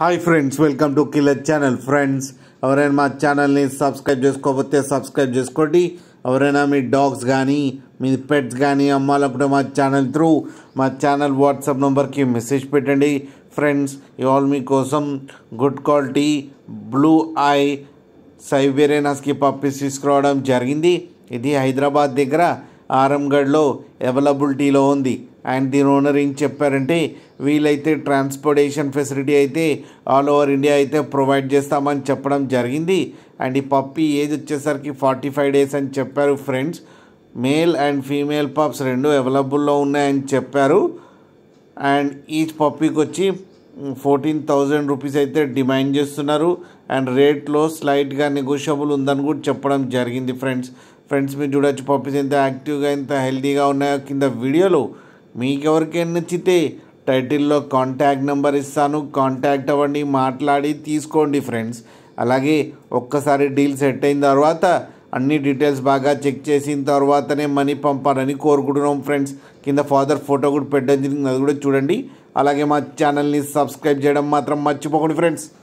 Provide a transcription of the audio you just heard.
hi friends welcome to killer channel friends ఎవరైనా మా ఛానల్ని సబ్స్క్రైబ్ చేసుకోకపోతే సబ్స్క్రైబ్ చేసుకోండి ఎవరైనా మీ డాగ్స్ కానీ మీ పెట్స్ కానీ అమ్మాలనుకుంటే మా ఛానల్ త్రూ మా ఛానల్ వాట్సాప్ నెంబర్కి మెసేజ్ పెట్టండి ఫ్రెండ్స్ ఇవాళ మీకోసం good quality blue eye Siberian husky puppies తీసుకురావడం జరిగింది ఇది హైదరాబాద్ దగ్గర ఆరంగఢ్లో అవైలబిలిటీలో ఉంది అండ్ దీని ఓనర్ ఏం చెప్పారంటే వీలైతే ట్రాన్స్పోర్టేషన్ ఫెసిలిటీ అయితే ఆల్ ఓవర్ ఇండియా అయితే ప్రొవైడ్ చేస్తామని చెప్పడం జరిగింది అండ్ ఈ పప్పీ ఏజ్ వచ్చేసరికి ఫార్టీ ఫైవ్ డేస్ అని చెప్పారు friends male and female pups రెండు అవైలబుల్లో ఉన్నాయని చెప్పారు అండ్ ఈచ్ పప్పీకి వచ్చి ఫోర్టీన్ థౌజండ్ రూపీస్ అయితే డిమాండ్ చేస్తున్నారు అండ్ రేట్లో స్లైట్గా నెగోషియబుల్ ఉందని కూడా చెప్పడం జరిగింది ఫ్రెండ్స్ ఫ్రెండ్స్ మీరు చూడొచ్చు పప్పీస్ ఎంత యాక్టివ్గా ఎంత హెల్తీగా ఉన్నాయో కింద వీడియోలో మీకు ఎవరికైనా నచ్చితే టైటిల్లో కాంటాక్ట్ నెంబర్ ఇస్తాను కాంటాక్ట్ అవ్వండి మాట్లాడి తీసుకోండి ఫ్రెండ్స్ అలాగే ఒక్కసారి డీల్ సెట్ అయిన తర్వాత అన్ని డీటెయిల్స్ బాగా చెక్ చేసిన తర్వాతనే మనీ పంపాలని కోరుకుంటున్నాం ఫ్రెండ్స్ కింద ఫాదర్ ఫోటో కూడా పెట్టడం జరిగింది అది కూడా చూడండి అలాగే మా ఛానల్ని సబ్స్క్రైబ్ చేయడం మాత్రం మర్చిపోకండి ఫ్రెండ్స్